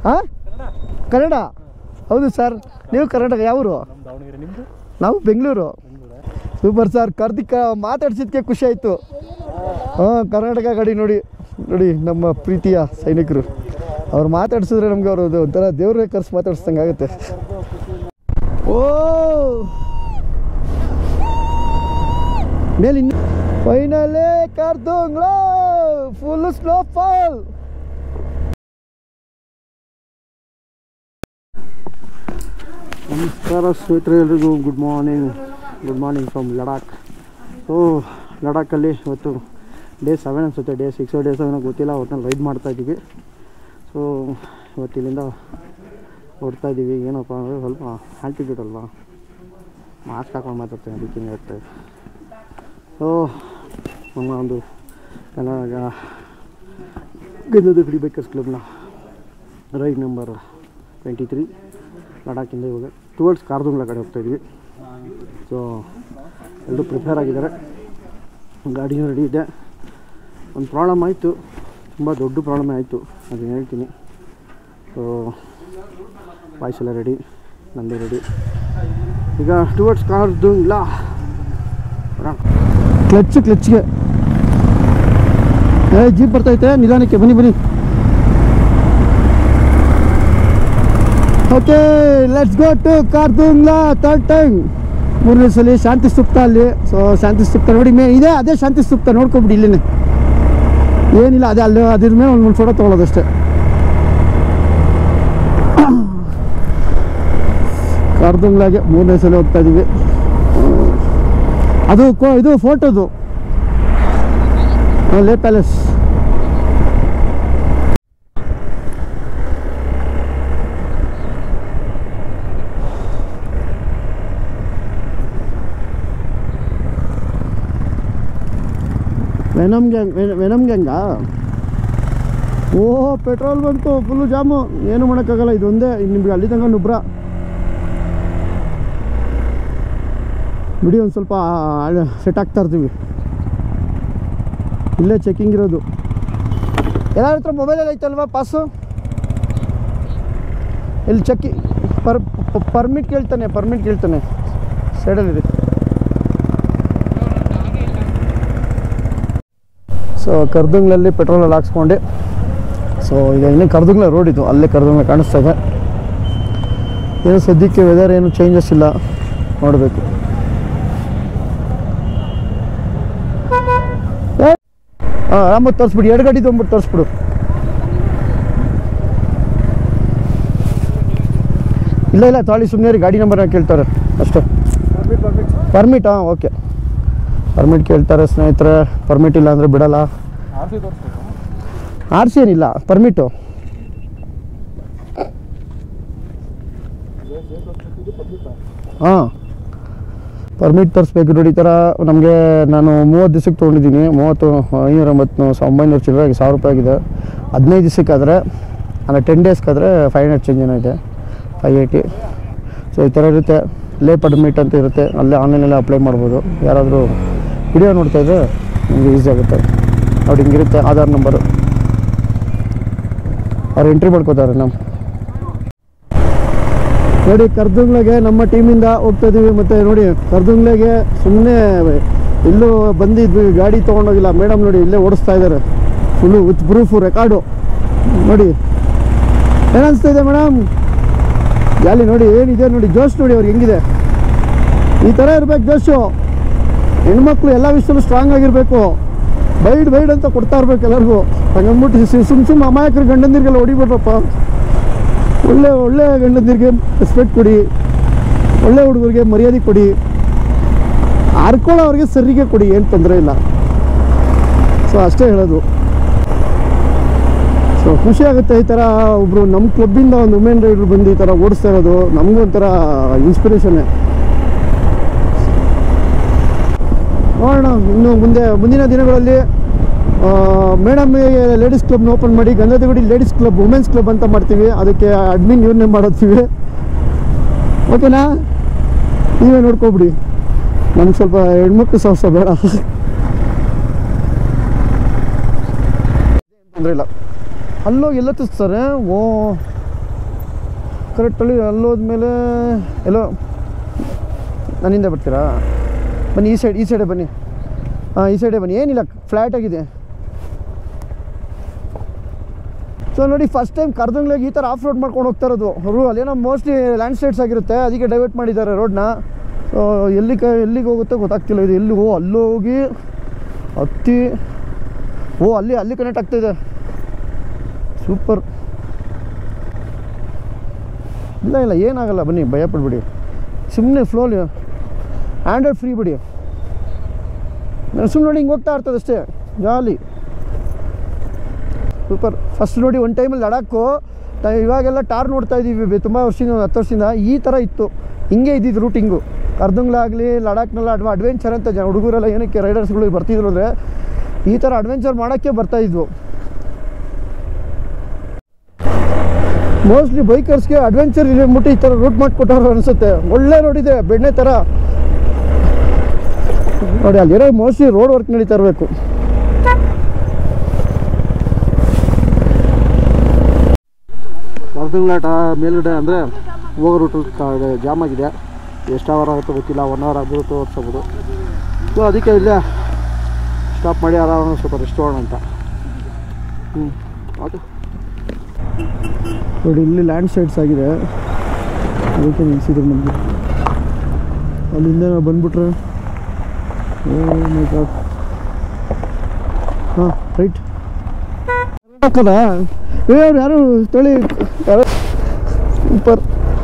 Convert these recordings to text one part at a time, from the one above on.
ಹಾಂ ಕನ್ನಡ ಹೌದು ಸರ್ ನೀವು ಕರ್ನಾಟಕ ಯಾವರು ದಾವಣಗೆರೆ ನಿಮ್ಮದು ನಾವು ಬೆಂಗಳೂರು ಸೂಪರ್ ಸರ್ ಕರ್ದಿಕ್ಕ ಮಾತಾಡ್ಸಿದ್ಕೆ ಖುಷಿ ಆಯಿತು ಹಾಂ ಕರ್ನಾಟಕ ಗಡಿ ನೋಡಿ ನೋಡಿ ನಮ್ಮ ಪ್ರೀತಿಯ ಸೈನಿಕರು ಅವ್ರು ಮಾತಾಡ್ಸಿದ್ರೆ ನಮ್ಗೆ ಅವರು ಒಂಥರ ದೇವ್ರೇ ಕರ್ಸಿ ಮಾತಾಡ್ಸ್ದಂಗೆ ಆಗುತ್ತೆ ಓ ಮೇಲೆ ಇನ್ನು ಫೈನಲೇ ಕಾರ್ದೋಂಗ್ಲೋ ಫುಲ್ ಸ್ನೋ ಫಾಲ್ ನಮಸ್ಕಾರ ಸ್ನೇಹಿತರೆ ಎಲ್ರಿಗೂ good morning good morning from Ladakh so ಲಡಾಖಲ್ಲಿ ಇವತ್ತು ಡೇ ಸೆವೆನ್ ಅನಿಸುತ್ತೆ ಡೇ ಸಿಕ್ಸ್ ಡೇ ಸೆವೆನ್ ಗೊತ್ತಿಲ್ಲ ಒಟ್ಟಿನಲ್ಲಿ ರೈಡ್ ಮಾಡ್ತಾ ಇದ್ದೀವಿ ಸೊ ಇವತ್ತು ಇಲ್ಲಿಂದ ಹೊಡ್ತಾ ಇದ್ದೀವಿ ಏನಪ್ಪ ಅಂದರೆ ಸ್ವಲ್ಪ ಆಲ್ಟಿಟ್ಯೂಡ್ ಅಲ್ವಾ ಮಾಸ್ಕ್ ಹಾಕೊಂಡು ಮಾತಾಡ್ತೇನೆ ಅದಕ್ಕೆ ಹಿಂಗೆ ಆಗ್ತಾ ಇದೆ ಸೊ ನಮ್ಮ ಒಂದು ಕನ್ನಡ ಗಂಧದ ಗುಡಿ ಬೇಕರ್ಸ್ ಕ್ಲಬ್ನ ರೈಡ್ ನಂಬರ್ ಟ್ವೆಂಟಿ ತ್ರೀ ಲಡಾಖಿಂದ ಇವಾಗ ಟುವರ್ಡ್ಸ್ ಕಾರ್ದುಂಗ್ಲ ಕಡೆ ಹೋಗ್ತಾ ಇದ್ವಿ ಸೊ ಎಲ್ಲರೂ ಪ್ರಿಪೇರ್ ಆಗಿದ್ದಾರೆ ಗಾಡಿನೂ ರೆಡಿ ಇದೆ ಒಂದು ಪ್ರಾಬ್ಲಮ್ ಆಯಿತು ತುಂಬ ದೊಡ್ಡ ಪ್ರಾಬ್ಲಮ್ ಆಯಿತು ಅದನ್ನು ಹೇಳ್ತೀನಿ ಸೊ ವಾಯ್ಸ್ ಎಲ್ಲ ರೆಡಿ ನಂದು ರೆಡಿ ಈಗ ಟುವರ್ಡ್ಸ್ ಕಾರ್ದುಂಗ್ಲ ಕ್ಲಚ್ ಕ್ಲಚ್ಗೆ ಏ ಜೀಪ್ ಬರ್ತೈತೆ ನಿಧಾನಕ್ಕೆ ಬನ್ನಿ ಬನ್ನಿ okay let's go to Khardungla third time ಮೂರನೇ ಸಲ ಶಾಂತಿ ಸ್ತೂಪ್ತ ಅಲ್ಲಿ ಸೊ ಶಾಂತಿ ಸ್ತೂಪ್ತ ನೋಡಿ ಮೇ ಇದೆ ಅದೇ ಶಾಂತಿ ಸ್ತೂಪ್ತ ನೋಡ್ಕೊಬಿಡಿ ಇಲ್ಲಿನೇ ಏನಿಲ್ಲ ಅದೇ ಅಲ್ಲಿ ಅದ್ರ ಮೇಲೆ ಒಂದು ಫೋಟೋ ತೊಗೊಳೋದಷ್ಟೇ ಕಾರ್ದುಂಗ್ಲಾಗೆ ಮೂರನೇ ಸಲ ಹೋಗ್ತಾ ಇದ್ದೀವಿ ಅದು ಕೋ- ಇದು ಫೋಟೋದು Leh palace venom gang venom ಗ್ಯಾಂಗಾ ಓ ಪೆಟ್ರೋಲ್ ಬಂತು ಫುಲ್ಲು ಜಾಮು ಏನು ಮಾಡೋಕ್ಕಾಗಲ್ಲ ಇದೊಂದೇ ಇನ್ನು ನಿಮ್ಗೆ ಅಲ್ಲಿ ತನಕ ನುಬ್ರ ಬಿಡಿ ಒಂದು ಸ್ವಲ್ಪ ಸೆಟ್ ಆಗ್ತಾ ಇರ್ತೀವಿ ಇಲ್ಲೇ ಚೆಕಿಂಗ್ ಇರೋದು ಎಲ್ಲರ ಹತ್ರ ಮೊಬೈಲಲ್ಲಿ ಐತಲ್ವಾ ಪಾಸು ಇಲ್ಲಿ ಚೆಕ್ಕಿ ಪರ್ ಪರ್ಮಿಟ್ ಕೇಳ್ತಾನೆ ಪರ್ಮಿಟ್ ಕೇಳ್ತಾನೆ ಸೈಡಲ್ಲಿದೆ ಸೊ ಕರ್ದಂಗ್ಲಲ್ಲಿ ಪೆಟ್ರೋಲಲ್ಲಿ ಹಾಕ್ಸ್ಕೊಂಡೆ ಸೊ ಈಗ ಇನ್ನೇ ಕರ್ದಂಗ್ಲ ರೋಡ್ ಇದು ಅಲ್ಲೇ ಕರ್ದಂಗ್ಲ ಕಾಣಿಸ್ತಾ ಇದೆ ಏನು ಸದ್ಯಕ್ಕೆ ವೆದರ್ ಏನು ಚೇಂಜಸ್ ಇಲ್ಲ ನೋಡಬೇಕು ಹಾಂ ಆರಾಮಾಗಿ ತರಿಸ್ಬಿಡಿ ಎರಡು ಗಾಡಿ ತೊಗೊಂಬಿಟ್ಟು ತರಿಸ್ಬಿಡು ಇಲ್ಲ ಇಲ್ಲ ತಾಳಿ ಸುಮ್ಮನೆ ಗಾಡಿ ನಂಬರ್ನ ಕೇಳ್ತಾರೆ ಅಷ್ಟೇ ಪರ್ಮಿಟ್ ಹಾಂ ಓಕೆ ಪರ್ಮಿಟ್ ಕೇಳ್ತಾರೆ ಸ್ನೇಹಿತರೆ ಪರ್ಮಿಟ್ ಇಲ್ಲ ಅಂದರೆ ಬಿಡಲ್ಲ ಆರ್ ಸಿ ತೋರಿಸ್ಬೇಕು ಆರ್ ಸಿ ಏನಿಲ್ಲ ಪರ್ಮಿಟು ಹಾಂ ಪರ್ಮಿಟ್ ತರಿಸ್ಬೇಕು ನೋಡಿ ಈ ಥರ ನಮಗೆ ನಾನು ಮೂವತ್ತು ದಿವಸಕ್ಕೆ ತೊಗೊಂಡಿದ್ದೀನಿ ಮೂವತ್ತು ಐನೂರ ಎಂಬತ್ತು ಒಂಬೈನೂರು ಚಿಲ್ಲರೆ ಸಾವಿರ ರೂಪಾಯಿ ಆಗಿದೆ ಹದಿನೈದು ದಿವಸಕ್ಕಾದರೆ ಅಂದರೆ ಟೆನ್ ಡೇಸ್ಗಾದರೆ ಫೈವ್ ಹಂಡ್ರೆಡ್ ಚೇಂಜ್ ಏನೋ ಇದೆ ಫೈವ್ ಏಯ್ಟಿ ಸೊ ಈ ಥರ ಇರುತ್ತೆ ಲೇ ಪರ್ಮಿಟ್ ಅಂತ ಇರುತ್ತೆ ಅಲ್ಲೇ ಆನ್ಲೈನಲ್ಲೇ ಅಪ್ಲೈ ಮಾಡ್ಬೋದು ಯಾರಾದರೂ ವಿಡಿಯೋ ನೋಡ್ತಾ ಇದ್ದರೆ ನಿಮಗೆ ಈಸಿ ಆಗುತ್ತೆ ನೋಡಿ ಹಿಂಗಿರುತ್ತೆ ಆಧಾರ್ ನಂಬರು ಅವ್ರು ಎಂಟ್ರಿ ಮಾಡ್ಕೋತಾರೆ ನಾವು ನೋಡಿ ಕರ್ದುಂಗ್ಲೆಗೆ ನಮ್ಮ ಟೀಮಿಂದ ಹೋಗ್ತಾ ಇದೀವಿ ಮತ್ತೆ ನೋಡಿ ಕರ್ದುಂಗ್ಲೆಗೆ ಸುಮ್ಮನೆ ಇಲ್ಲೂ ಬಂದಿದ್ವಿ ಗಾಡಿ ತೊಗೊಂಡೋಗಿಲ್ಲ ಮೇಡಮ್ ನೋಡಿ ಇಲ್ಲೇ ಓಡಿಸ್ತಾ ಇದ್ದಾರೆ ಫುಲ್ಲು ವಿತ್ ಪ್ರೂಫು ರೆಕಾರ್ಡು ನೋಡಿ ಏನನ್ಸ್ತಾ ಇದೆ ಮೇಡಮ್ ಅಲ್ಲಿ ನೋಡಿ ಏನಿದೆ ನೋಡಿ ಜೋಶ್ ನೋಡಿ ಅವ್ರಿಗೆ ಹೆಂಗಿದೆ ಈ ಥರ ಇರ್ಬೇಕು ಜೋಶು ಹೆಣ್ಮಕ್ಳು ಎಲ್ಲ ವಿಷಯದಲ್ಲೂ ಸ್ಟ್ರಾಂಗ್ ಆಗಿರಬೇಕು ಬೈಡ್ ಬೈಡ್ ಅಂತ ಕೊಡ್ತಾ ಇರ್ಬೇಕು ಎಲ್ಲರಿಗೂ ಹಂಗಂದ್ಬಿಟ್ಟು ಸುಮ್ ಸುಮ್ಮ ಅಮಾಯಕರು ಗಂಡಂದಿರಿಗೆಲ್ಲ ಹೊಡಿಬೇಡ್ರಪ್ಪ ಒಳ್ಳೆ ಒಳ್ಳೆ ಗಂಡಂದಿರಿಗೆ ರೆಸ್ಪೆಕ್ಟ್ ಕೊಡಿ ಒಳ್ಳೆ ಹುಡುಗರಿಗೆ ಮರ್ಯಾದೆ ಕೊಡಿ ಆರ್ಕೊಳ್ಳೋರಿಗೆ ಸರಿಗೆ ಕೊಡಿ ಏನು ತೊಂದರೆ ಇಲ್ಲ ಸೊ ಅಷ್ಟೇ ಹೇಳೋದು ಸೊ ಖುಷಿ ಆಗುತ್ತೆ ಈ ಥರ ಒಬ್ಬರು ನಮ್ಮ ಕ್ಲಬ್ಬಿಂದ ಒಂದು ವುಮೆನ್ ರೈಡರ್ ಬಂದು ಈ ಥರ ಓಡಿಸ್ತಾ ಇರೋದು ನಮಗೂ ಒಂಥರ ಇನ್ಸ್ಪಿರೇಷನ್ನೇ ನೋಡೋಣ ಇನ್ನು ಮುಂದೆ ಮುಂದಿನ ದಿನಗಳಲ್ಲಿ ಮೇಡಮ್ ಲೇಡೀಸ್ ಕ್ಲಬ್ನ ಓಪನ್ ಮಾಡಿ Gandhadagudi ladies club women's club ಅಂತ ಮಾಡ್ತೀವಿ ಅದಕ್ಕೆ ಅಡ್ಮಿನ್ ಇವ್ರನ್ನೇ ಮಾಡೋತೀವಿ ಓಕೆನಾ ನೀವೇ ನೋಡ್ಕೊಬಿಡಿ ನಮ್ಗೆ ಸ್ವಲ್ಪ ಹೆಣ್ಮಕ್ಳು ಸಾಹಸ ಬೇಡ ತೊಂದರೆ ಇಲ್ಲ ಅಲ್ಲೋಗಿ ಎಲ್ಲ ಸರ್ ಓ ಕರೆಕ್ಟಲ್ಲಿ ಅಲ್ಲೋದ್ಮೇಲೆ ಎಲ್ಲೋ ನನ್ನಿಂದ ಬರ್ತೀರಾ ಬನ್ನಿ ಈ ಸೈಡ್ ಈ ಸೈಡೇ ಬನ್ನಿ ಹಾಂ ಈ ಸೈಡೇ ಬನ್ನಿ ಏನಿಲ್ಲ ಫ್ಲ್ಯಾಟ್ ಆಗಿದೆ ಸೊ ನೋಡಿ ಫಸ್ಟ್ ಟೈಮ್ ಕರ್ದಂಗ್ಲಾಗ ಈ ಥರ ಆಫ್ ರೋಡ್ ಮಾಡ್ಕೊಂಡು ಹೋಗ್ತಾ ಇರೋದು ಅವರು ಅಲ್ಲೇನೋ ಮೋಸ್ಟ್ಲಿ ಲ್ಯಾಂಡ್ ಸ್ಲೈಡ್ಸ್ ಆಗಿರುತ್ತೆ ಅದಕ್ಕೆ ಡೈವರ್ಟ್ ಮಾಡಿದ್ದಾರೆ ರೋಡ್ನ ಸೊ ಎಲ್ಲಿ ಕ ಎಲ್ಲಿಗೆ ಹೋಗುತ್ತೋ ಗೊತ್ತಾಗ್ತಿಲ್ಲ ಇದು ಎಲ್ಲಿ ಓ ಅಲ್ಲೋಗಿ ಹತ್ತಿ ಓ ಅಲ್ಲಿ ಅಲ್ಲಿ ಕನೆಕ್ಟ್ ಆಗ್ತಾಯಿದೆ ಸೂಪರ್ ಇಲ್ಲ ಇಲ್ಲ ಏನಾಗಲ್ಲ ಬನ್ನಿ ಭಯ ಪಡ್ಬಿಡಿ ಸುಮ್ಮನೆ ಫ್ಲೋಲಿ ಆ್ಯಂಡ್ರಾಯ್ಡ್ ಫ್ರೀ ಬಿಡಿ ನಾನು ಸುಮ್ಮನೆ ನೋಡಿ ಹಿಂಗೆ ಹೋಗ್ತಾ ಇರ್ತದೆ ಅಷ್ಟೇ ಜಾಲಿ ಸೂಪರ್ ಫಸ್ಟ್ ನೋಡಿ ಒಂದು ಟೈಮಲ್ಲಿ ಲಡಾಖು ತ- ಇವಾಗೆಲ್ಲ ಟಾರ್ ನೋಡ್ತಾ ಇದ್ದೀವಿ ತುಂಬ ವರ್ಷದಿಂದ ಒಂದು ಹತ್ತು ವರ್ಷದಿಂದ ಈ ಥರ ಇತ್ತು ಹಿಂಗೆ ಇದ್ದಿದ್ದು ರೂಟಿಂಗು ಕರ್ದಂಗ್ಲಾಗಲಿ ಲಡಾಖ್ನೆಲ್ಲ ಅಡ್ವ ಅಡ್ವೆಂಚರ್ ಅಂತ ಜನ ಹುಡುಗರೆಲ್ಲ ಏನಕ್ಕೆ ರೈಡರ್ಸ್ಗಳು ಬರ್ತಿದ್ರು ಅಂದರೆ ಈ ಥರ ಅಡ್ವೆಂಚರ್ ಮಾಡೋಕ್ಕೆ ಬರ್ತಾಯಿದ್ವು ಮೋಸ್ಟ್ಲಿ ಬೈಕರ್ಸ್ಗೆ ಅಡ್ವೆಂಚರ್ ಇದೆ ಅಂದ್ಬಿಟ್ಟು ಈ ಥರ ರೂಟ್ ಮಾಡಿಕೊಟ್ಟವ್ರು ಅನಿಸುತ್ತೆ ಒಳ್ಳೆ ರೋಡ್ ಇದೆ ಬೆಣ್ಣೆ ಥರ ನೋಡಿ ಅಲ್ಲಿರೋ ಮೋಸ್ಟ್ಲಿ ರೋಡ್ ವರ್ಕ್ ನಡೀತಾ ಇರಬೇಕು ಬರ್ದಂಗ್ಲಾಟ ಮೇಲ್ಗಡೆ ಅಂದರೆ ಹೋಗೋ ರೂಟಲ್ಲಿ ಜಾಮ್ ಆಗಿದೆ ಎಷ್ಟು ಅವರ್ ಆಗುತ್ತೋ ಗೊತ್ತಿಲ್ಲ ಒನ್ ಅವರ್ ಆಗ್ಬೋದು ಟೂ ಅವರ್ಸ್ ಆಗ್ಬೋದು ಸೊ ಅದಕ್ಕೆ ಇಲ್ಲೇ ಸ್ಟಾಪ್ ಮಾಡಿ ಆರಾಮ ಸ್ವಲ್ಪ ರೆಸ್ಟ್ ಮಾಡೋಣ ಅಂತ ಹ್ಞೂ ಅದು ನೋಡಿ ಇಲ್ಲಿ ಲ್ಯಾಂಡ್ ಸೈಡ್ಸ್ ಆಗಿದೆ ಅದಕ್ಕೆ ನಿಲ್ಸಿದ್ರು ನಮಗೆ ಅಲ್ಲಿಂದ ನಾವು ಬಂದ್ಬಿಟ್ರೆ ಹಾಂ ರೈಟ್ ಹಾಕದ ಯಾರು ಯಾರು ತೊಳಿ ಯಾರು ಸೂಪರ್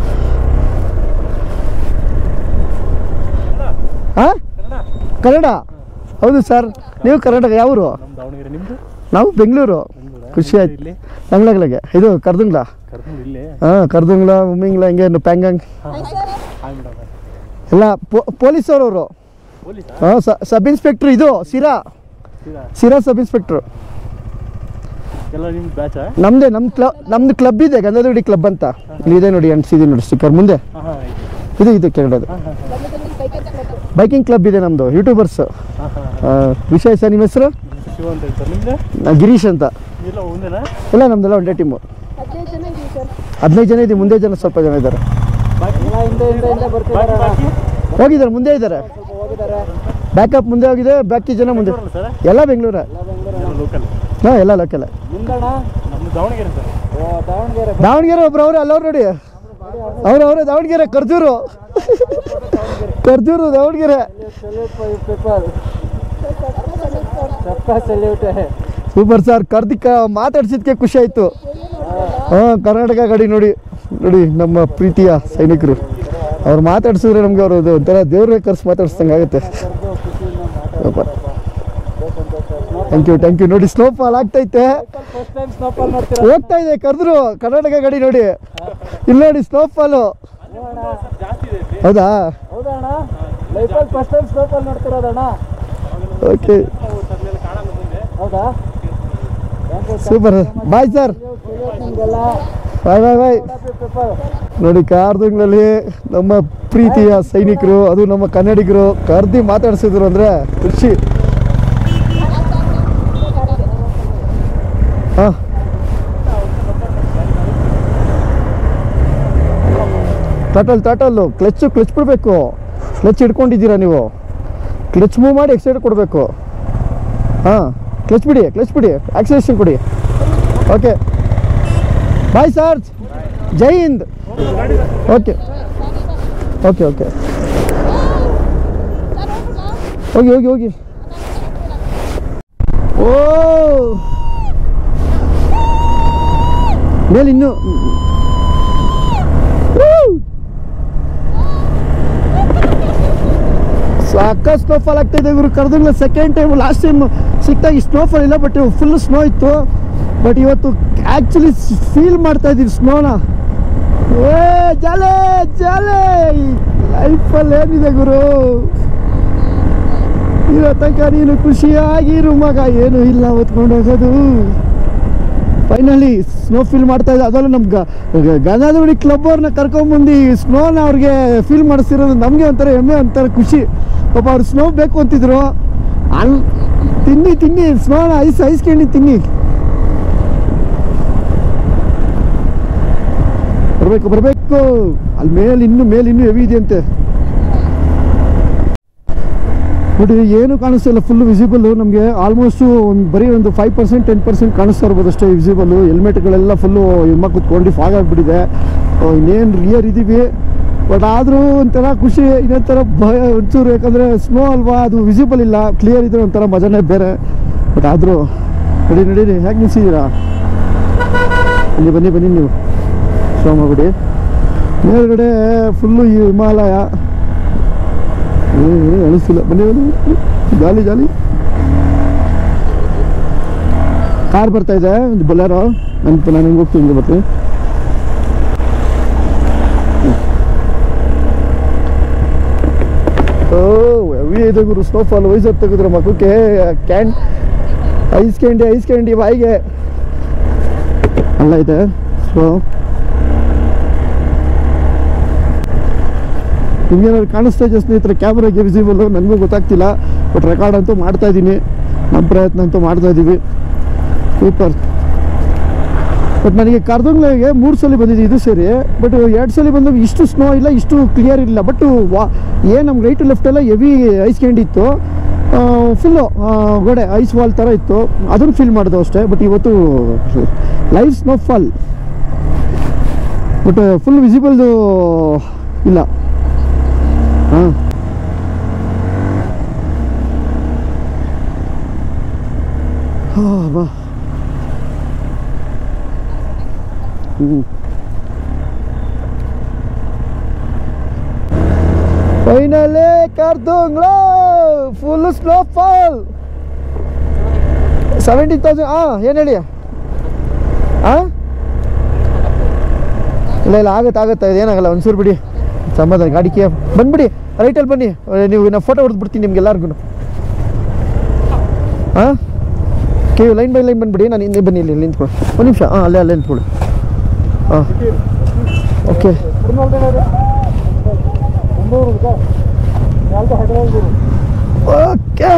ಹಾಂ ಕನ್ನಡ ಹೌದು ಸರ್ ನೀವು ಕರ್ನಾಟಕ ಯಾವರು ನಮ್ಮ ದಾವಣಗೆರೆ ನಿಮ್ದು ನಾವು ಬೆಂಗಳೂರು ಖುಷಿ ಆಯ್ತು ಇಲ್ಲಿ ತಂಗ್ಳಗ್ಲಗೆ ಇದು ಕರ್ದಂಗ್ಲ ಕರ್ಕೊಂಡು ಇಲ್ಲೇ ಹಾಂ ಕರ್ದಂಗ್ಲ ಉಮ್ಮಿಂಗ್ಲ ಹಿಂಗೆ ಪ್ಯಾಂಗಂಗ್ ಹಾಯ್ ಮೇಡಮ್ ಎಲ್ಲ ಪೊಲೀಸ್ ಅವರು ಪೊಲೀಸಾ ಹಾಂ ಸಬ್ ಇನ್ಸ್ಪೆಕ್ಟ್ರ್ ಇದು ಸಿರಾ ಸೀದಾ ಸಿರಾ ಸಬ್ ಇನ್ಸ್ಪೆಕ್ಟ್ರು ಎಲ್ಲ ನಿಮ್ಮ ಬ್ಯಾಚಾ ನಮ್ಮದೇ ನಮ್ಮ ಕ್ಲಬ್ ನಮ್ದು ಕ್ಲಬ್ ಇದೆ ಗಂಧದಗುಡಿ ಕ್ಲಬ್ ಅಂತ ಇಲ್ಲಿದೆ ನೋಡಿ ಅಂಟಿಸಿದೆ ನೋಡಿ ಸ್ಟಿಕ್ಕರ್ ಮುಂದೆ ಹಾಂ ಹಾಂ ಇದು ಇದು ಕೆಳಗಡೆ ಹಾಂ ಹಾಂ ಬೈಕಿಂಗ್ ಕ್ಲಬ್ ಇದೆ ನಮ್ಮದು ಯೂಟ್ಯೂಬರ್ಸ್ ಹಾಂ ಹಾಂ ವಿಷಯ ಸರ್ ನಿಮ್ಮ ಹೆಸರು ಶಿವ ಅಂತ ಹೇಳ್ತಾರೆ ನಿಮ್ದು ನಾ ಗಿರೀಶ್ ಅಂತ ಇಲ್ಲ ಒಂದೇನಾ ಇಲ್ಲ ನಮ್ದೆಲ್ಲ ಒಂದೇ ಟೀಮು ಹದಿನೈದು ಜನ ಇದೀವಿ ಸರ್ ಹದಿನೈದು ಜನ ಇದೆ ಮುಂದೆ ಜನ ಸ್ವಲ್ಪ ಜನ ಇದ್ದಾರೆ ಬಾಕಿ ಬಾಕಿ ಬಾಕಿ ಹೋಗಿದ್ದಾರೆ ಮುಂದೆ ಇದ್ದಾರೆ ಬ್ಯಾಕಪ್ ಮುಂದೆ ಹೋಗಿದೆ ಬಾಕಿ ಜನ ಮುಂದೆ ಬರಲ್ಲ ಸರ್ ಎಲ್ಲ ಬೆಂಗಳೂರೇ ಲೋಕಲ್ ಹಾಂ ಎಲ್ಲ ಲೋಕಲ್ ನಮ್ದು ದಾವಣಗೆರೆ ಸರ್ ದಾವಣಗೆರೆ ದಾವಣಗೆರೆ ಒಬ್ರು ಅವ್ರೆ ಅಲ್ಲವ್ರು ನೋಡಿ ಅವ್ರು ಅವರೇ ದಾವಣಗೆರೆ ಕರ್ಜೂರು ಕರ್ಜೂರು ದಾವಣಗೆರೆ ಸೂಪರ್ ಸರ್ ಕರ್ದಿಕ್ಕ ಮಾತಾಡ್ಸಿದ್ಕೆ ಖುಷಿ ಆಯ್ತು ಹಾಂ ಕರ್ನಾಟಕ ಗಾಡಿ ನೋಡಿ ನೋಡಿ ನಮ್ಮ ಪ್ರೀತಿಯ ಸೈನಿಕರು ಅವ್ರು ಮಾತಾಡ್ಸಿದ್ರೆ ನಮ್ಗೆ ಅವರು ಒಂಥರ ದೇವ್ರಿಗೆ ಕರ್ಸಿ ಮಾತಾಡ್ಸ್ದಂಗೆ ಆಗುತ್ತೆ super thank you thank you ನೋಡಿ ಸ್ನೋಫಾಲ್ ಆಗ್ತೈತೆ ಫಸ್ಟ್ ಟೈಮ್ ಸ್ನಾಪಲ್ಲಿ ನೋಡ್ತೀರಾ ಹೋಗ್ತಾ ಇದೆ ಕರೆದ್ರು ಕರ್ನಾಟಕ ಗಾಡಿ ನೋಡಿ ಇಲ್ಲಿ ನೋಡಿ ಸ್ನೋಫಾಲು ಜಾಸ್ತಿ ಇದೆ ಇಲ್ಲಿ ಹೌದಾ ಹೌದಣ್ಣ ಲೈಫಲ್ಲಿ ಫಸ್ಟ್ ಟೈಮ್ ಸ್ನಾಪಲ್ಲಿ ನೋಡ್ತಿರೋದಣ್ಣ ಓಕೆ ನಾವು ತರಲೆಲ್ಲ ಕಾಣಲ್ಲ ಮುಂದೆ ಹೌದಾ ಸೂಪರ್ ಬಾಯ್ ಸರ್ ಬಾಯ್ ಬಾಯ್ ಬಾಯ್ ನೋಡಿ ಕಾರ್ದಂಗ್ಳಲ್ಲಿ ನಮ್ಮ ಪ್ರೀತಿಯ ಸೈನಿಕರು ಅದು ನಮ್ಮ ಕನ್ನಡಿಗರು ಕರ್ದಿ ಮಾತಾಡ್ಸಿದ್ರು ಅಂದರೆ ಖುಷಿ ಹಾಂ ಟಟಲ್ ಟಟಲ್ಲು ಕ್ಲಚ್ಚು ಕ್ಲಚ್ ಬಿಡಬೇಕು ಕ್ಲಚ್ ಹಿಡ್ಕೊಂಡಿದ್ದೀರಾ ನೀವು ಕ್ಲಚ್ ಮೂವ್ ಮಾಡಿ ಎಕ್ಸೈಡ್ ಕೊಡಬೇಕು ಹಾಂ ಕ್ಲಚ್ ಬಿಡಿ ಕ್ಲಚ್ ಬಿಡಿ ಆಕ್ಸಿಲೇಷನ್ ಕೊಡಿ ಓಕೆ ಬಾಯ್ ಸರ್ ಜೈ ಹಿಂದ್ ಓಕೆ ಓಕೆ ಓಕೆ ಹೋಗಿ ಹೋಗಿ ಹೋಗಿ ಓ ಮೇಲೆ ಇನ್ನು ಸಾಕಷ್ಟು ಸ್ನೋಫಾಲ್ ಆಗ್ತಾ ಇದೆ ಇವರು Khardungla second time last time ಸಿಕ್ತಾಗ ಸ್ನೋಫಾಲ್ ಇಲ್ಲ ಬಟ್ ಫುಲ್ ಸ್ನೋ ಇತ್ತು ಬಟ್ ಇವತ್ತು ಆ್ಯಕ್ಚುಲಿ ಫೀಲ್ ಮಾಡ್ತಾ ಇದ್ದೀವಿ ಸ್ನೋನ ಏ ಜಾಲೆ ಜಾಲೆ ಲೈಫಲ್ಲಿ ಏನಿದೆ ಗುರು ಇರೋ ತನಕ ನೀನು ಖುಷಿಯಾಗಿರು ಮಗ ಏನು ಇಲ್ಲ ಹೊತ್ಕೊಂಡು ಹೋಗೋದು ಫೈನಲಿ ಸ್ನೋ ಫೀಲ್ ಮಾಡ್ತಾ ಇದ್ದೆ ಅದರಲ್ಲೂ ನಮ್ಮ ಗಂಗಾಧುಡಿ ಕ್ಲಬ್ ಅವ್ರನ್ನ ಕರ್ಕೊಂಬಂದು ಈ ಸ್ನೋನ ಅವ್ರಿಗೆ ಫೀಲ್ ಮಾಡಿಸ್ತಿರೋದು ನಮಗೆ ಒಂಥರ ಹೆಮ್ಮೆ ಒಂಥರ ಖುಷಿ ಪಾಪ ಅವ್ರು ಸ್ನೋ ಬೇಕು ಅಂತಿದ್ರು ಅಲ್ ತಿನ್ನಿ ತಿನ್ನಿ ಸ್ನೋನ ಐಸ್ ಐಸ್ಕೊಂಡು ತಿನ್ನಿ ಬರಬೇಕು ಬರಬೇಕು ಅಲ್ಲಿ ಮೇಲೆ ಇನ್ನು ಮೇಲೆ ಇನ್ನೂ ಹೆವಿ ಇದೆಯಂತೆ ನೋಡಿ ಏನು ಕಾಣಿಸ್ತಿಲ್ಲ ಫುಲ್ ವಿಸಿಬಲ್ ನಮಗೆ ಆಲ್ಮೋಸ್ಟ್ ಒಂದು ಬರೀ ಒಂದು ಫೈವ್ ಪರ್ಸೆಂಟ್ ಟೆನ್ ಪರ್ಸೆಂಟ್ ಕಾಣಿಸ್ತಾ ಇರ್ಬೋದು ಅಷ್ಟೇ ವಿಸಿಬಲ್ ಹೆಲ್ಮೆಟ್ಗಳೆಲ್ಲ ಫುಲ್ಲು ಇಮ್ಮ ಕುತ್ಕೊಂಡು ಫಾಗ್ ಆಗಿಬಿಟ್ಟಿದೆ ಇನ್ನೇನು ರಿಯರ್ ಇದ್ದೀವಿ ಬಟ್ ಆದರೂ ಒಂಥರ ಖುಷಿ ಇನ್ನೊಂಥರ ಭಯ ಒಂಚೂರು ಯಾಕಂದರೆ ಸ್ನೋ ಅಲ್ವಾ ಅದು ವಿಸಿಬಲ್ ಇಲ್ಲ ಕ್ಲಿಯರ್ ಇದ್ರೆ ಒಂಥರ ಮಜಾನೇ ಬೇರೆ ಬಟ್ ಆದರೂ ನಡಿ ನಡೀರಿ ಹೇಗೆ ನಿಲ್ಸಿದ್ದೀರಾ ಬನ್ನಿ ಬನ್ನಿ ಬನ್ನಿ ನೀವು ಶೋ ಮಾಡ್ಬಿಡಿ ಮೇಲ್ಗಡೆ ಫುಲ್ಲು ಈ ಹಿಮಾಲಯ ಏನು ಅನಿಸ್ತಿಲ್ಲ ಬನ್ನಿ ಬನ್ನಿ ಜಾಲಿ ಜಾಲಿ ಕಾರ್ ಬರ್ತಾ ಇದೆ ಒಂದು ಬೊಲೆರೋ ನನ್ನ ನಾನು ಹೆಂಗೆ ಹೋಗ್ತೀನಿ ಹಿಂಗೆ ಬರ್ತೀನಿ ಓ ಹೆವಿ ಇದೆ ಗುರು ಸ್ನೋಫಾಲ್ ವಯಸ್ಸು ತೆಗೆದ್ರು ಮಕ್ಕಕ್ಕೆ can ice candy ice candy ಬಾಯಿಗೆ ಅಲ್ಲ ಇದೆ ಸೊ ನಿಮ್ಗೇನಾದ್ರು ಕಾಣಿಸ್ತಾ ಇದೆ ಸ್ನೇಹಿತರೆ ಕ್ಯಾಮ್ರಾಗೆ ವಿಸಿಬಲ್ ನನಗೂ ಗೊತ್ತಾಗ್ತಿಲ್ಲ ಬಟ್ ರೆಕಾರ್ಡ್ ಅಂತೂ ಮಾಡ್ತಾ ಇದ್ದೀನಿ ನಮ್ಮ ಪ್ರಯತ್ನ ಅಂತೂ ಮಾಡ್ತಾ ಇದ್ದೀವಿ ಸೂಪರ್ ಬಟ್ ನನಗೆ ಕಾರ್ದಂಗ್ಲಾಗೆ ಮೂರು ಸಲ ಬಂದಿದೆ ಇದು ಸೇರಿ ಬಟ್ ಎರಡು ಸಲ ಬಂದಾಗ ಇಷ್ಟು ಸ್ನೋ ಇಲ್ಲ ಇಷ್ಟು ಕ್ಲಿಯರ್ ಇಲ್ಲ ಬಟ್ ವಾ ಏನು ನಮ್ಗೆ ರೈಟ್ ಲೆಫ್ಟ್ ಎಲ್ಲ ಹೆವಿ ಐಸ್ ಕ್ಯಾಂಡಿ ಇತ್ತು ಫುಲ್ಲು ಗೋಡೆ ಐಸ್ ವಾಲ್ ಥರ ಇತ್ತು ಅದನ್ನು ಫೀಲ್ ಮಾಡಿದೆ ಅಷ್ಟೇ ಬಟ್ ಇವತ್ತು live snow fall but full ವಿಸಿಬಲ್ದು ಇಲ್ಲ ಹಾಂ ಬಾ ಹ್ಞೂ finally Khardungla full snow fall seventy thousand ಹಾಂ ಏನು ಹೇಳಿ ಹಾಂ ಇಲ್ಲ ಇಲ್ಲ ಆಗುತ್ತೆ ಆಗುತ್ತೆ ಇದೇನಾಗಲ್ಲ ಒಂಚೂರು ಬಿಡಿ ಸಮಾಧಾನ ಗಾಡಿಗೆ ಬಂದ್ಬಿಡಿ ರೈಟಲ್ಲಿ ಬನ್ನಿ ನೀವು ನಾನು ಫೋಟೋ ಹೊಡೆದು ಬಿಡ್ತೀನಿ ನಿಮ್ಗೆ ಎಲ್ಲರಿಗೂ ಹಾಂ ಕೇವ್ ಲೈನ್ ಬೈ ಲೈನ್ ಬಂದ್ಬಿಡಿ ನಾನು ಹಿಂದೆ ಬನ್ನಿ ಇಲ್ಲಿ ಇಲ್ಲಿ ನಿಂತ್ಕೊಳ್ಳಿ ಒಂದು ನಿಮಿಷ ಹಾಂ ಅಲ್ಲೇ ಅಲ್ಲೇ ನಿಂತ್ಕೊಳ್ಳಿ ಹಾಂ ಓಕೆ ಓಕೆ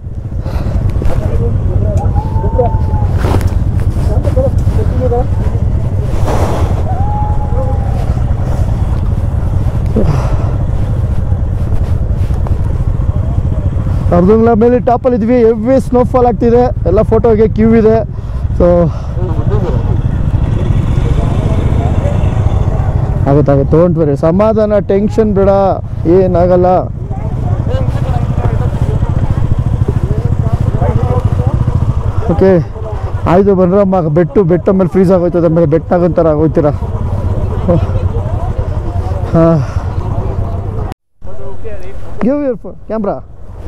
ಅರ್ಧಂಗ್ಲ ಮೇಲೆ ಟಾಪಲ್ಲಿ ಇದ್ವಿ ಎವ್ರಿ ಸ್ನೋಫಾಲ್ ಆಗ್ತಿದೆ ಎಲ್ಲ ಫೋಟೋಗೆ ಕ್ಯೂ ಇದೆ ಸೊ ಆಗುತ್ತಾಗುತ್ತೆ ಡೋಂಟ್ ವೆರಿ ಸಮಾಧಾನ ಟೆನ್ಷನ್ ಬೇಡ ಏನಾಗಲ್ಲ ಓಕೆ ಆಯ್ತು ಬನ್ರಮ್ಮ ಬೆಟ್ಟು ಬೆಟ್ಟ ಮೇಲೆ ಫ್ರೀಸ್ ಆಗೋಯ್ತದೆ ಆಮೇಲೆ ಬೆಟ್ಟ ಆಗೋಂಥರ ಆಗೋಯ್ತೀರ ಹಾಂ ಗಿವ್ ಯುವರ್ ಫೋನ್ ಕ್ಯಾಮ್ರಾ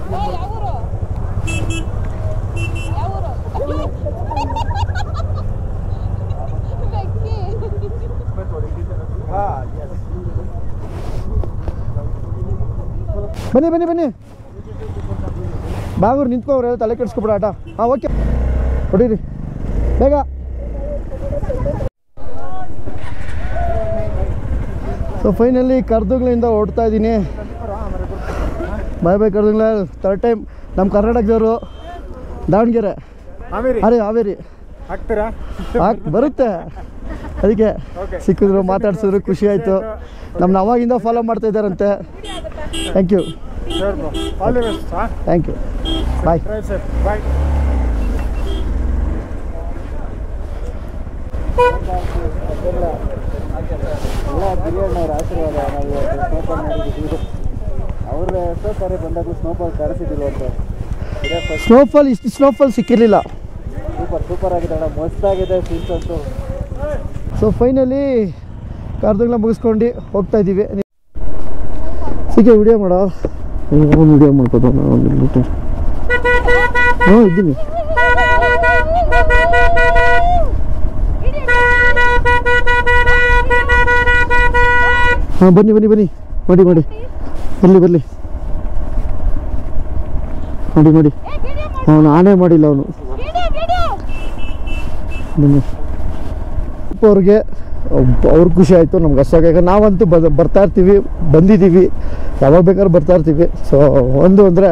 ಬನ್ನಿ ಬನ್ನಿ ಬನ್ನಿ ಬಾಗೂರು ನಿಂತ್ಕೋವ್ರೆ ತಲೆ ಕೆಡ್ಸ್ಕೊಬಿಡ ಆಟ ಹಾಂ ಓಕೆ ಹೊಡೀರಿ ಬೇಗ ಸೊ ಫೈನಲಿ ಕರ್ದುಗಳಿಂದ ಹೊಡ್ತಾ ಇದ್ದೀನಿ ಬಾಯ್ ಬಾಯ್ ಕರ್ದುಗಳ ಥರ್ಡ್ ಟೈಮ್ ನಮ್ಮ ಕರ್ನಾಟಕದವರು ದಾವಣಗೆರೆ ಆಮೇರಿ ಅರೆ ಹಾವೇರಿ ಹಾಕ್ತೀರಾ ಹಾಕ್ ಬರುತ್ತೆ ಅದಕ್ಕೆ Okay. ಸಿಕ್ಕಿದ್ರು ಮಾತಾಡ್ಸಿದ್ರು ಖುಷಿ ಆಯಿತು ನಮ್ಮನ್ನ ಅವಾಗಿಂದ ಫಾಲೋ ಮಾಡ್ತಾ ಇದ್ದಾರಂತೆ thank you sure bro all the best ಹಾಂ thank you bye right sir bye ಎಲ್ಲ ಬಿರಿಯಾನಿಯವ್ರ ಆಶೀರ್ವಾದ ನಾವು ಇವತ್ತು ಸ್ನೋಫಾಲ್ ಮಾಡಿದ್ದೀವಿ ಅವ್ರ ಎಷ್ಟೋ ಸಾರಿ ಬಂದಾಗಲೂ ಸ್ನೋಫಾಲ್ ತರಿಸಿದ್ದಿಲ್ಲ ಅಂತ ಇದೇ ಫಸ್ಟ್ ಸ್ನೋಫಾಲ್ ಇಷ್ಟು ಸ್ನೋಫಾಲ್ ಸಿಕ್ಕಿರಲಿಲ್ಲ ಸೂಪರ್ ಸೂಪರ್ ಆಗಿದೆ ಅಣ್ಣ ಮಸ್ತಾಗಿದೆ ಸೀನ್ಸ್ ಅಂತೂ ಸೊ ಫೈನಲಿ ಕಾರ್ದಂಗ್ಲ ಮುಗಿಸ್ಕೊಂಡು ಹೋಗ್ತಾ ಇದ್ದೀವಿ ಸಿಕ್ಕೆ ವಿಡಿಯೋ ಮಾಡೋ ಒಂದು ವಿಡಿಯೋ ಮಾಡ್ಕೋದು ಒಂದು ಹ್ಞೂ ಇದ್ದೀನಿ ಹಾಂ ಬನ್ನಿ ಬನ್ನಿ ಬನ್ನಿ ಮಾಡಿ ಮಾಡಿ ಬರಲಿ ಬರಲಿ ಮಾಡಿ ಮಾಡಿ ಅವನು ಆಣೆ ಮಾಡಿಲ್ಲ ಅವನು ಬನ್ನಿ ಅಪ್ಪ ಅವ್ರಿಗೆ ಅವ್ರಿಗೆ ಖುಷಿ ಆಯಿತು ನಮ್ಗೆ ಅಷ್ಟಾಗ ಯಾಕಂದ್ರೆ ನಾವಂತೂ ಬ ಬರ್ತಾ ಇರ್ತೀವಿ ಬಂದಿದ್ದೀವಿ ಯಾವಾಗ ಬೇಕಾದ್ರೂ ಬರ್ತಾ ಇರ್ತೀವಿ ಸೊ ಒಂದು ಅಂದರೆ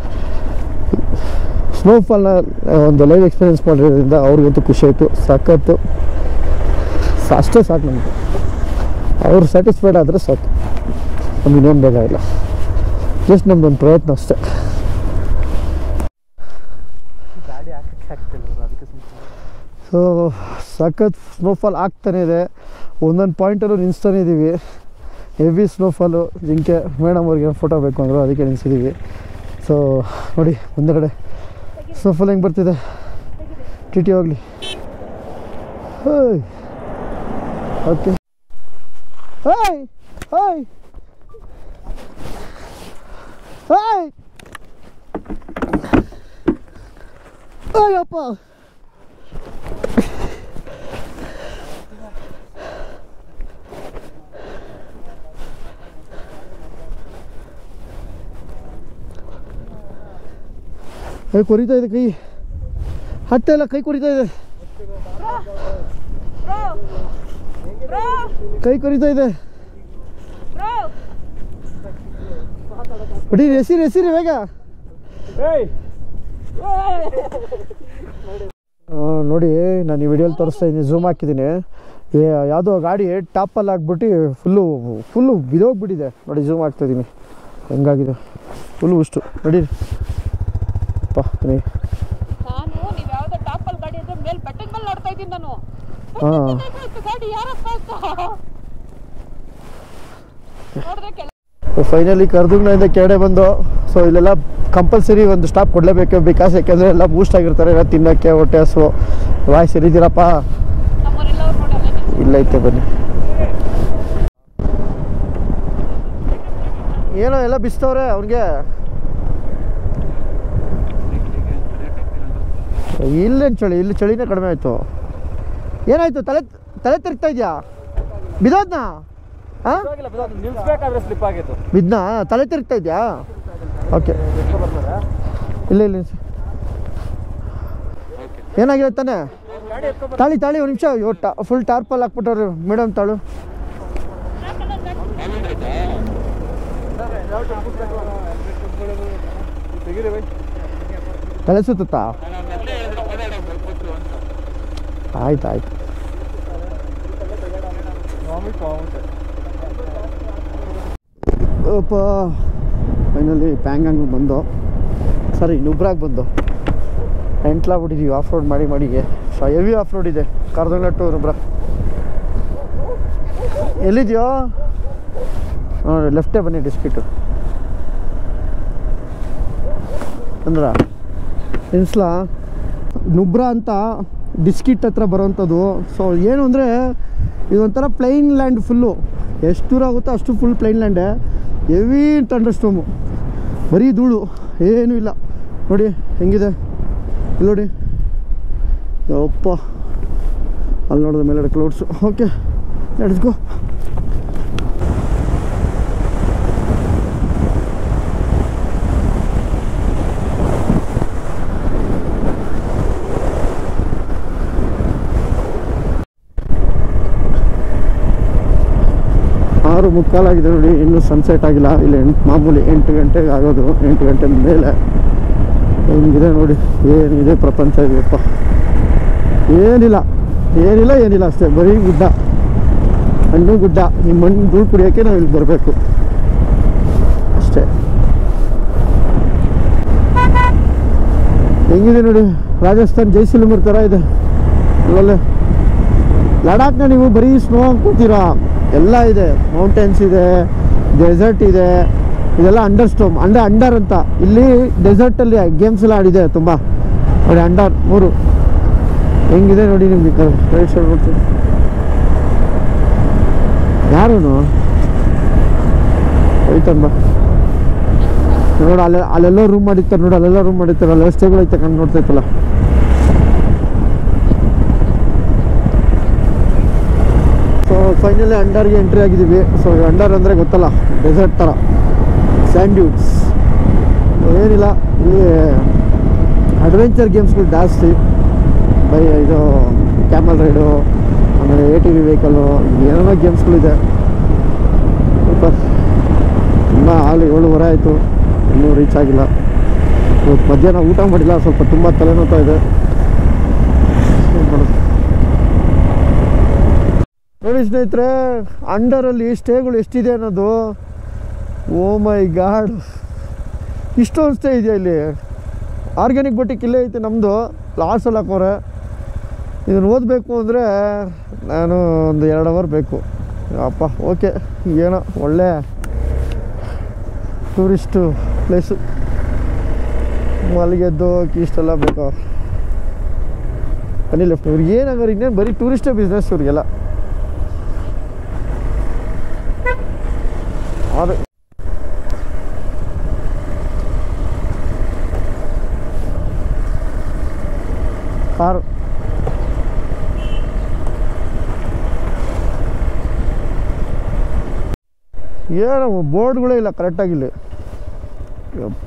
ಸ್ನೋಫಾಲ್ನ ಒಂದು ಲೈವ್ ಎಕ್ಸ್ಪೀರಿಯೆನ್ಸ್ ಮಾಡಿರೋದ್ರಿಂದ ಅವ್ರಿಗಂತೂ ಖುಷಿ ಆಯಿತು ಸಖತ್ತು ಸ- ಅಷ್ಟೇ ಸಾಕು ನಮಗೆ ಅವ್ರು ಸ್ಯಾಟಿಸ್ಫೈಡ್ ಆದರೆ ಸಾಕು ನಮ್ಗೆ ಇನ್ನೇನು ಬೇಕಾಗಿಲ್ಲ ಜಸ್ಟ್ ನಮ್ದೊಂದು ಪ್ರಯತ್ನ ಅಷ್ಟೇ ಗಾಡಿ ಹಾಕಕ್ಕೆ ಆಗ್ತಿಲ್ಲ ಅದಕ್ಕೆ ಸುಮ್ಮನೆ ಸೊ ಸಖತ್ ಸ್ನೋಫಾಲ್ ಆಗ್ತಾನೆ ಇದೆ ಒಂದೊಂದು ಪಾಯಿಂಟಲ್ಲೂ ನಿಲ್ಲಿಸ್ತಾನೆ ಇದ್ದೀವಿ ಹೆವಿ ಸ್ನೋಫಾಲು ಜಿಂಕೆ ಮೇಡಮ್ ಅವ್ರಿಗೆ ಫೋಟೋ ಬೇಕು ಅಂದರು ಅದಕ್ಕೆ ನಿಲ್ಲಿಸಿದ್ದೀವಿ ಸೊ ನೋಡಿ ಮುಂದಗಡೆ ಸ್ನೋಫಾಲ್ ಹೆಂಗೆ ಬರ್ತಿದೆ ಟಿ ಟಿ ಹೋಗಲಿ ಓಕೆ ಹಾಯ್ ಹಾಯ್ ಹಾಯ್ ಅಯ್ಯಪ್ಪ ಕೈ ಕೊರಿತಾ ಇದೆ ಕೈ ಹಟ್ಟೆ ಎಲ್ಲ ಕೈ ಕೊರಿತಾ ಇದೆ ಕೈ ಕೊರಿತಾ ಇದೆ ಹೊಡೀರಿ ಎಸಿರಿ ಎಸಿರಿ ಬೇಗ ಆ, ನೋಡಿ ನಾನು ಈ ವಿಡಿಯೋಲಿ ತೋರಿಸ್ತಾ ಇದ್ದೀನಿ ಝೂಮ್ ಹಾಕಿದ್ದೀನಿ ಏ- ಯಾವುದೋ ಗಾಡಿ ಟಾಪಲ್ಲಿ ಹಾಕ್ಬಿಟ್ಟು ಫುಲ್ಲು ಫುಲ್ಲು ಬಿದೋಗ್ಬಿಟ್ಟಿದೆ ನೋಡಿ ಝೂಮ್ ಹಾಕ್ತಾ ಇದ್ದೀನಿ ಹೆಂಗಾಗಿದೆ ಫುಲ್ಲು ಉಷ್ಟು ನಡೀರಿ ಅಪ್ಪ ನೀ ನಾನು ನೀವ್ ಯಾವ್ದೋ ಟಾಪಲ್ ಗಾಡಿ ಇದ್ರೆ ಮೇಲ್ ಬೆಟ್ಟದ ಮೇಲೆ ನೋಡ್ತಾ ಇದ್ದೀನಿ ನಾನು ಹಾಂ ಇತ್ತು ಗಾಡಿ ಯಾರಪ್ಪ ಅಂತ ನೋಡಿದ್ರೆ ಕೆಳ ಫೈನಲಿ ಕರ್ದುಗ್ನಿಂದ ಕೆಳಗಡೆ ಬಂದು ಸೊ ಇಲ್ಲೆಲ್ಲ ಕಂಪಲ್ಸರಿ ಒಂದು ಸ್ಟಾಪ್ ಕೊಡಲೇಬೇಕು ಬಿಕಾಸ್ ಯಾಕೆಂದರೆ ಎಲ್ಲ ಬೂಸ್ಟ್ ಆಗಿರ್ತಾರೆ ಎಲ್ಲ ತಿನ್ನೋಕ್ಕೆ ಹೊಟ್ಟೆ ಹಸು ವಾಯ್ಸ್ ಇರಿದ್ದೀರಪ್ಪ ನಮ್ಮವರೆಲ್ಲ ಅವ್ರು ನೋಡಿ ಅಲ್ಲೇ ನಿಲ್ಸಿ. ಇಲ್ಲ ಐತೆ ಬನ್ನಿ ಏನೋ ಎಲ್ಲ ಬಿಸ್ತವ್ರೆ ಅವ್ನಿಗೆ ಇಲ್ಲೇನು ಚಳಿ ಇಲ್ಲಿ ಚಳಿನೇ ಕಡಿಮೆ ಆಯಿತು ಏನಾಯ್ತು ತಲೆ ತಲೆ ತಿರುಗ್ತಾ ಇದೆಯಾ ಬಿದೋದ್ನಾ ಹಾಂ ನಿಲ್ಸ್ಬೇಕಾದ್ರೆ ಸ್ಲಿಪ್ ಆಗಿತ್ತು ಬಿದ್ನಾ ತಲೆ ತಿರುಗ್ತಾ ಇದೆಯಾ ಓಕೆ ಇಲ್ಲ ಇಲ್ಲ ನಿಲ್ಸಿ. ಏನಾಗಿದೆ ತಾನೆ ತಾಳಿ ತಾಳಿ ಒಂದು ನಿಮಿಷ ಫುಲ್ ಟಾರ್ಪಲ್ ಹಾಕ್ಬಿಟ್ಟವ್ರು ಮೇಡಮ್ ತಾಳು ತೆಗೀರಿ ಬೈ ತಲೆ ಸುತ್ತಾ ಆಯ್ತು ಆಯ್ತು ವಾಮಿಟ್ ವಾಮಿಟ್ ಅಪ್ಪ ಫೈನಲಿ ಪ್ಯಾಂಗಂಗ್ ಬಂದು ಸಾರಿ ನುಬ್ರಾಗ್ ಬಂದು ಎಂಟ್ಲಾಗ್ಬಿಟ್ಟಿದ್ದೀವಿ ಆಫ್ ರೋಡ್ ಮಾಡಿ ಮಾಡಿಗೆ ಸೊ ಹೆವಿ ಆಫ್ ರೋಡ್ ಇದೆ ಕಾರ್ದಂಗ್ಲ ಟು ನುಬ್ರ ಎಲ್ಲಿದೆಯೋ ನೋಡಿ ಲೆಫ್ಟೇ ಬನ್ನಿ ಡಿಸ್ಕಿಟು ಅಂದ್ರ ಇನ್ಸ್ಲಾ ನುಬ್ರಾ ಅಂತ ಡಿಸ್ಕಿಟ್ ಹತ್ರ ಬರೋವಂಥದ್ದು ಸೊ ಏನು ಅಂದರೆ ಇದೊಂಥರ ಪ್ಲೈನ್ ಲ್ಯಾಂಡ್ ಫುಲ್ಲು ಎಷ್ಟು ದೂರ ಆಗುತ್ತೋ ಅಷ್ಟು ಫುಲ್ ಪ್ಲೈನ್ ಲ್ಯಾಂಡೇ ಹೆವಿ ಥಂಡರ್ ಸ್ಟೋಮು ಬರೀ ಧೂಳು ಏನೂ ಇಲ್ಲ ನೋಡಿ ಹೆಂಗಿದೆ ಇಲ್ಲಿ ನೋಡಿ ಯಪ್ಪ ಅಲ್ಲಿ ನೋಡಿದ್ರೆ ಮೇಲ್ಗಡೆ ಕ್ಲೌಡ್ಸು ಓಕೆ ನಡೆಸ್ಕೋ ಆರು ಮುಕ್ಕಾಲಾಗಿದೆ ನೋಡಿ ಇನ್ನೂ ಸನ್ಸೆಟ್ ಆಗಿಲ್ಲ ಇಲ್ಲಿ ಎಂಟು ಮಾಮೂಲಿ ಎಂಟು ಗಂಟೆಗೆ ಆಗೋದು ಎಂಟು ಗಂಟೆ ಮೇಲೆ ಹೆಂಗಿದೆ ನೋಡಿ ಏನಿದೆ ಪ್ರಪಂಚ ಇದೆಯಪ್ಪ ಏನಿಲ್ಲ ಏನಿಲ್ಲ ಏನಿಲ್ಲ ಅಷ್ಟೇ ಬರೀ ಗುಡ್ಡ ಹಣ್ಣು ಗುಡ್ಡ ಈ ಮಣ್ಣು ಧೂಳು ಕುಡಿಯೋಕ್ಕೆ ನಾವು ಇಲ್ಲಿ ಬರಬೇಕು ಅಷ್ಟೇ ಹೆಂಗಿದೆ ನೋಡಿ ರಾಜಸ್ಥಾನ್ ಜೈಸಲ್ಮರ್ ಥರ ಇದೆ ಅಲ್ಲಲ್ಲೇ ಲಡಾಖ್ನ ನೀವು ಬರೀ ಸ್ನೋ ಕೂತೀರಾ ಎಲ್ಲ ಇದೆ ಮೌಂಟೇನ್ಸ್ ಇದೆ ಡೆಸರ್ಟ್ ಇದೆ ಇದೆಲ್ಲ ಅಂಡರ್ ಸ್ಟೋಮ್ ಅಂದ್ರೆ ಅಂಡರ್ ಅಂತ ಇಲ್ಲಿ ಡೆಸರ್ಟಲ್ಲಿ ಗೇಮ್ಸ್ ಎಲ್ಲ ಆಡಿದೆ ತುಂಬ ನೋಡಿ ಅಂಡರ್ ಮೂರು ಹೆಂಗಿದೆ ನೋಡಿ ನಿಮ್ಗೆ ರೈಟ್ ಸೈಡ್ ನೋಡ್ತೀನಿ ಯಾರು ಹೋಯ್ತಂಬ ನೋಡು ಅಲ್ಲೆ ಅಲ್ಲೆಲ್ಲ ರೂಮ್ ಮಾಡಿರ್ತಾರೆ ನೋಡಿ ಅಲ್ಲೆಲ್ಲ ರೂಮ್ ಮಾಡಿರ್ತಾರೆ ಅಲ್ಲೆಲ್ಲ ಸ್ಟೇಗಳು ಐತೆ ಕಂಡು ನೋಡ್ತೈತಲ್ಲ ಸೊ ಫೈನಲಿ ಅಂಡರ್ಗೆ ಎಂಟ್ರಿ ಆಗಿದ್ದೀವಿ ಸೊ ಅಂಡರ್ ಅಂದರೆ ಗೊತ್ತಲ್ಲ ಡೆಸರ್ಟ್ ಥರ ಸ್ಯಾಂಡ್ಯೂಡ್ಸ್ ಏನಿಲ್ಲ ಇಲ್ಲಿ ಅಡ್ವೆಂಚರ್ ಗೇಮ್ಸ್ಗಳು ಜಾಸ್ತಿ ಬೈ ಇದು ಕ್ಯಾಮಲ್ ರೈಡು ಆಮೇಲೆ ಎ ಟಿ ವಿ ವೆಹಿಕಲ್ಲು ಏನೇನೋ ಗೇಮ್ಸ್ಗಳಿದೆ ಸೂಪರ್ ತುಂಬ ಹಾಲು ಏಳುವರೆ ಆಯಿತು ಇನ್ನೂ ರೀಚ್ ಆಗಿಲ್ಲ ಇವತ್ತು ಮಧ್ಯಾಹ್ನ ಊಟ ಮಾಡಿಲ್ಲ ಸ್ವಲ್ಪ ತುಂಬ ತಲೆನೋತಾ ಇದೆ ಏನ್ ಮಾಡೋದು ನೋಡಿ ಸ್ನೇಹಿತರೆ ಅಂಡರಲ್ಲಿ ಸ್ಟೇಗಳು ಎಷ್ಟಿದೆ ಅನ್ನೋದು ಓ ಮೈ ಗಾಡ್ ಇಷ್ಟೊಂದು ಸ್ಟೇ ಇದೆಯಾ ಇಲ್ಲಿ ಆರ್ಗ್ಯಾನಿಕ್ ಬೊಟ್ಟಿಕ್ ಇಲ್ಲೇ ಐತೆ ನಮ್ಮದು ಲಾಸಲ್ಲಿ ಹಾಕೋರೆ ಇದನ್ನು ಓದಬೇಕು ಅಂದರೆ ನಾನು ಒಂದು ಎರಡು ಅವರ್ ಬೇಕು ಅಪ್ಪ ಓಕೆ ಏನೋ ಒಳ್ಳೆ ಟೂರಿಸ್ಟು ಪ್ಲೇಸು ಮಲ್ಲಿಗೆದ್ದು ಇಷ್ಟೆಲ್ಲ ಬೇಕು ಬನ್ನಿ ಲೆಫ್ಟ್ ಇವ್ರಿಗೆ ಏನಾಗೋರು ಇನ್ನೇನು ಬರೀ ಟೂರಿಸ್ಟೇ ಬಿಸ್ನೆಸ್ ಇವ್ರಿಗೆಲ್ಲ ಅದು ಕಾರು ಏನು ಬೋರ್ಡ್ಗಳೇ ಇಲ್ಲ ಕರೆಕ್ಟಾಗಿಲ್ಲಿ ಯಪ್ಪ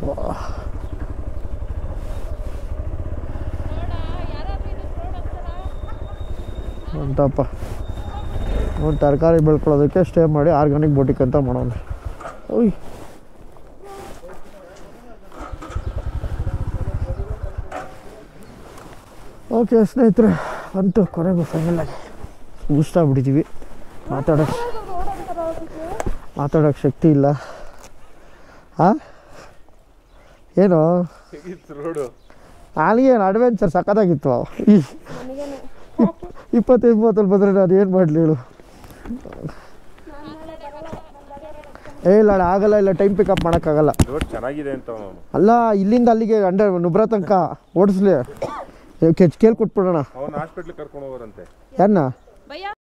ಅಂತಪ್ಪ ಒಂದು ತರಕಾರಿ ಬೆಳ್ಕೊಳ್ಳೋದಕ್ಕೆ ಸ್ಟೇ ಮಾಡಿ ಆರ್ಗ್ಯಾನಿಕ್ ಬೋಟಿಕ್ ಅಂತ ಮಾಡೋಣ ಓಯ್ ಓಕೆ ಸ್ನೇಹಿತರೆ ಅಂತೂ ಕೊನೆಗೂ ಫೈನಲ್ ಆಗಿ ಮುಗಿಸ್ತಾಗ್ಬಿಟ್ಟಿದ್ದೀವಿ ಮಾತಾಡೋಕ್ಕೆ ಮಾತಾಡೋಕ್ಕೆ ಶಕ್ತಿ ಇಲ್ಲ ಹಾಂ ಏನು ರೋಡು ನನಗೇನು ಅಡ್ವೆಂಚರ್ ಸಖತ್ತಾಗಿತ್ತು ಈ ಇಪ್ಪತ್ತೈದು ಮೂವತ್ತಲ್ಲಿ ಬಂದರೆ ನಾನು ಏನು ಮಾಡಲಿ ಹೇಳು ಏ ಇಲ್ಲ ಅಣ್ಣ, ಆಗಲ್ಲ ಇಲ್ಲ ಟೈಮ್ ಪಿಕಪ್ ಮಾಡೋಕ್ಕಾಗಲ್ಲ ರೋಡ್ ಚೆನ್ನಾಗಿದೆ ಅಂತ ಅವನು ಅಲ್ಲ ಇಲ್ಲಿಂದ ಅಲ್ಲಿಗೆ ಅಂಡರ್ ನುಬ್ರ ತನಕ ಓಡಿಸ್ಲಿ ಕೆಚ್ ಕೇಳಿ ಕೊಟ್ಬಿಡೋಣ ಅವನು ಹಾಸ್ಪಿಟ್ಲಿಗೆ ಕರ್ಕೊಂಡು ಹೋಗೋರಂತೆ ಯಾರನ್ನ ಭಯ್ಯ